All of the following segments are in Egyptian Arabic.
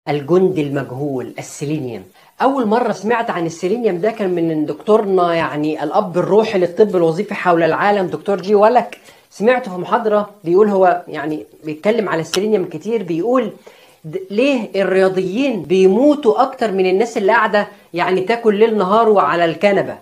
الجند المجهول السيلينيوم اول مره سمعت عن السيلينيوم ده كان من دكتورنا يعني الاب الروحي للطب الوظيفي حول العالم دكتور جي ولك سمعته في محاضره بيقول هو يعني بيتكلم على السيلينيوم كتير بيقول د- ليه الرياضيين بيموتوا اكتر من الناس اللي قاعده يعني تاكل ليل نهار وعلى الكنبه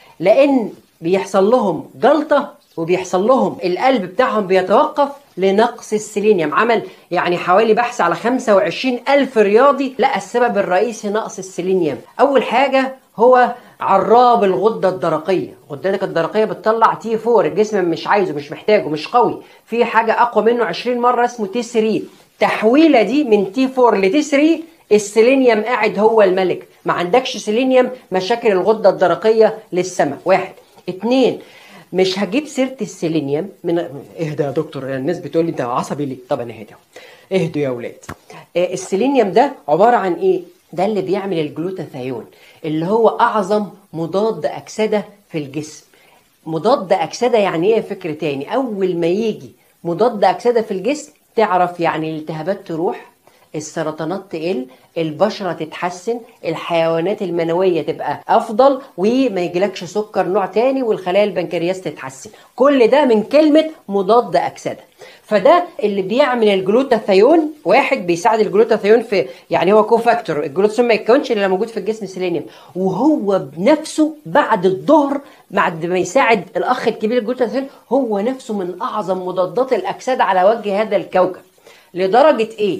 لان بيحصل لهم جلطه وبيحصل لهم القلب بتاعهم بيتوقف لنقص السيلينيوم عمل يعني حوالي بحث على 25 ألف رياضي لقى السبب الرئيسي نقص السيلينيوم أول حاجة هو عراب الغدة الدرقية غدتك الدرقية بتطلع تي 4 الجسم مش عايزه مش محتاجه مش قوي في حاجة أقوى منه 20 مرة اسمه تي 3 تحويلة دي من تي 4 لتي 3 السيلينيوم قاعد هو الملك ما عندكش سيلينيوم مشاكل الغدة الدرقية للسماء واحد اتنين مش هجيب سيره السيلينيوم من اهدى يا دكتور الناس بتقول لي انت عصبي ليه طب انا هادي اهو. اهدوا يا اولاد آه، السيلينيوم ده عباره عن ايه ده اللي بيعمل الجلوتاثيون اللي هو اعظم مضاد اكسده في الجسم مضاد اكسده يعني ايه فكر تاني اول ما يجي مضاد اكسده في الجسم تعرف يعني الالتهابات تروح السرطانات تقل البشرة تتحسن الحيوانات المنوية تبقى أفضل وما يجيلكش سكر نوع تاني والخلايا البنكرياس تتحسن كل ده من كلمة مضاد أكسدة فده اللي بيعمل الجلوتاثيون واحد بيساعد الجلوتاثيون في يعني هو كوفاكتور الجلوتاثيون ما يتكونش الا موجود في الجسم سيلينيوم وهو بنفسه بعد الظهر بعد ما يساعد الاخ الكبير الجلوتاثيون هو نفسه من اعظم مضادات الاكسده على وجه هذا الكوكب لدرجه ايه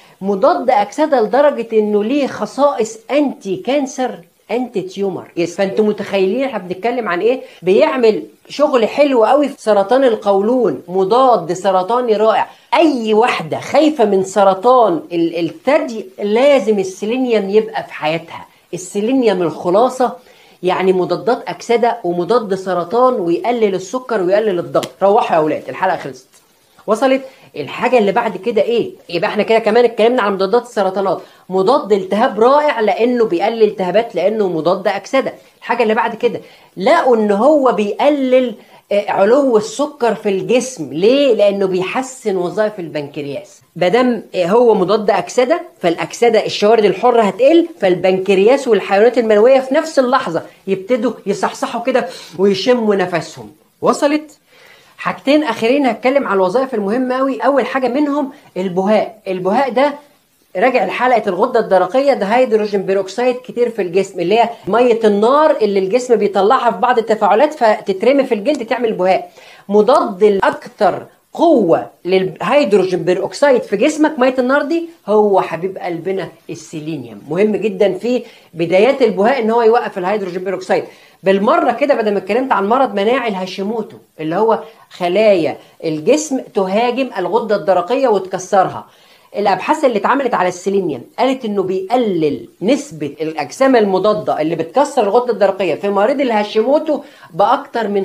مضاد اكسده لدرجه انه ليه خصائص انتي كانسر انتي تيومر يس فانتوا متخيلين احنا بنتكلم عن ايه بيعمل شغل حلو قوي في سرطان القولون مضاد سرطاني رائع اي واحده خايفه من سرطان ال- الثدي لازم السيلينيوم يبقى في حياتها السيلينيوم الخلاصه يعني مضادات اكسده ومضاد سرطان ويقلل السكر ويقلل الضغط روحوا يا اولاد الحلقه خلصت وصلت الحاجة اللي بعد كده ايه؟ يبقى احنا كده كمان اتكلمنا عن مضادات السرطانات، مضاد التهاب رائع لانه بيقلل التهابات لانه مضاد اكسدة، الحاجة اللي بعد كده لقوا ان هو بيقلل آه، علو السكر في الجسم، ليه؟ لانه بيحسن وظائف البنكرياس. مادام آه، هو مضاد اكسده فالاكسده الشوارد الحره هتقل فالبنكرياس والحيوانات المنويه في نفس اللحظه يبتدوا يصحصحوا كده ويشموا نفسهم. وصلت؟ حاجتين اخرين هتكلم على الوظائف المهمه قوي اول حاجه منهم البهاء البهاء ده راجع لحلقه الغده الدرقيه ده هيدروجين بيروكسيد كتير في الجسم اللي هي ميه النار اللي الجسم بيطلعها في بعض التفاعلات فتترمي في الجلد تعمل بهاء مضاد الاكثر قوة للهيدروجين بيروكسيد في جسمك مية النار دي هو حبيب قلبنا السيلينيوم مهم جدا في بدايات البهاء ان هو يوقف الهيدروجين بيروكسيد بالمرة كده بدل ما اتكلمت عن مرض مناعي الهاشيموتو اللي هو خلايا الجسم تهاجم الغدة الدرقية وتكسرها الابحاث اللي اتعملت على السيلينيوم قالت انه بيقلل نسبه الاجسام المضاده اللي بتكسر الغده الدرقيه في مريض الهاشيموتو باكتر من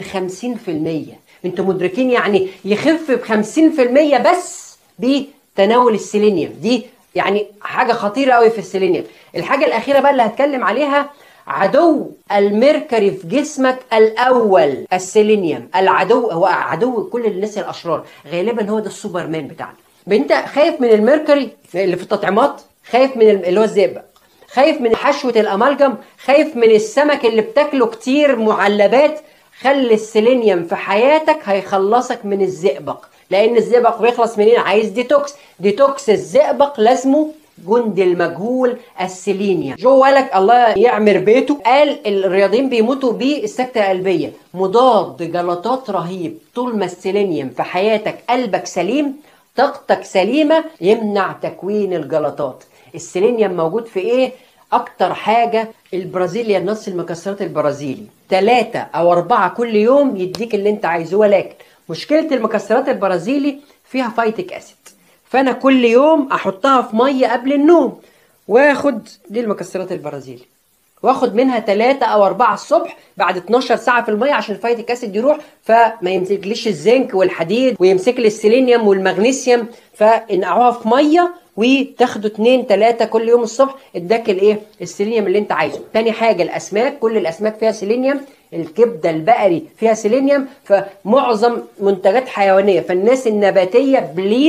50% انتوا مدركين يعني يخف ب 50% بس بتناول السيلينيوم دي يعني حاجه خطيره قوي في السيلينيوم الحاجه الاخيره بقى اللي هتكلم عليها عدو الميركوري في جسمك الاول السيلينيوم العدو هو عدو كل الناس الاشرار غالبا هو ده السوبرمان بتاعنا انت خايف من الميركوري اللي في التطعيمات خايف من ال- اللي هو الزئبق خايف من حشوة الأمالجم خايف من السمك اللي بتاكله كتير معلبات خلي السيلينيوم في حياتك هيخلصك من الزئبق لأن الزئبق بيخلص منين عايز ديتوكس ديتوكس الزئبق لازمه جند المجهول السيلينيوم جو ولك الله يعمر بيته قال الرياضيين بيموتوا بيه السكتة القلبية مضاد جلطات رهيب طول ما السيلينيوم في حياتك قلبك سليم طاقتك سليمة يمنع تكوين الجلطات السيلينيوم موجود في ايه اكتر حاجة البرازيليا النص المكسرات البرازيلي ثلاثة او اربعة كل يوم يديك اللي انت عايزه ولكن مشكلة المكسرات البرازيلي فيها فايتك اسيد فانا كل يوم احطها في مية قبل النوم واخد دي المكسرات البرازيلي واخد منها ثلاثة او اربعة الصبح بعد 12 ساعة في المية عشان الفايتك اسيد يروح فما يمسكليش الزنك والحديد ويمسك لي السيلينيوم والمغنيسيوم فانقعوها في مية وتاخدوا اتنين تلاتة كل يوم الصبح اداك الايه السيلينيوم اللي انت عايزه تاني حاجة الاسماك كل الاسماك فيها سيلينيوم الكبدة البقري فيها سيلينيوم فمعظم منتجات حيوانية فالناس النباتية بليز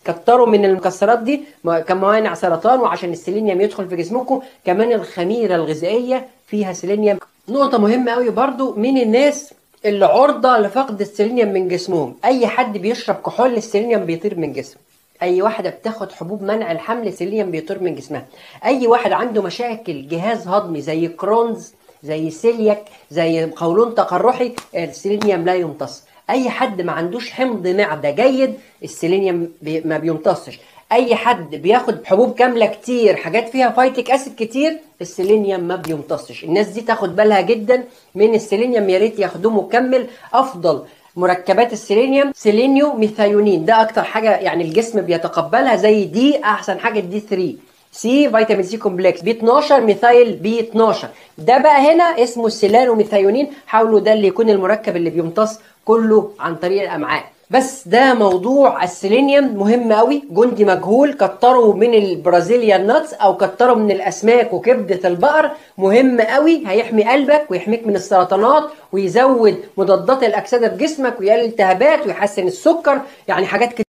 كتروا من المكسرات دي م- كموانع سرطان وعشان السيلينيوم يدخل في جسمكم كمان الخميره الغذائيه فيها سيلينيوم نقطه مهمه قوي برضو من الناس اللي عرضه لفقد السيلينيوم من جسمهم اي حد بيشرب كحول السيلينيوم بيطير من جسمه اي واحده بتاخد حبوب منع الحمل السيلينيوم بيطير من جسمها اي واحد عنده مشاكل جهاز هضمي زي كرونز زي سيلياك زي قولون تقرحي السيلينيوم لا يمتص اي حد ما عندوش حمض معده جيد السيلينيوم بي ما بيمتصش اي حد بياخد حبوب كامله كتير حاجات فيها فايتك اسيد كتير السيلينيوم ما بيمتصش الناس دي تاخد بالها جدا من السيلينيوم يا ريت ياخدوه مكمل افضل مركبات السيلينيوم سيلينيو ميثايونين ده اكتر حاجه يعني الجسم بيتقبلها زي دي احسن حاجه دي 3 سي فيتامين سي كومبلكس بي 12 ميثايل بي 12 ده بقى هنا اسمه السيلانو ميثايونين حاولوا ده اللي يكون المركب اللي بيمتص كله عن طريق الامعاء بس ده موضوع السيلينيوم مهم قوي جندي مجهول كتروا من البرازيليان ناتس او كتروا من الاسماك وكبده البقر مهم قوي هيحمي قلبك ويحميك من السرطانات ويزود مضادات الاكسده في جسمك ويقلل الالتهابات ويحسن السكر يعني حاجات كتير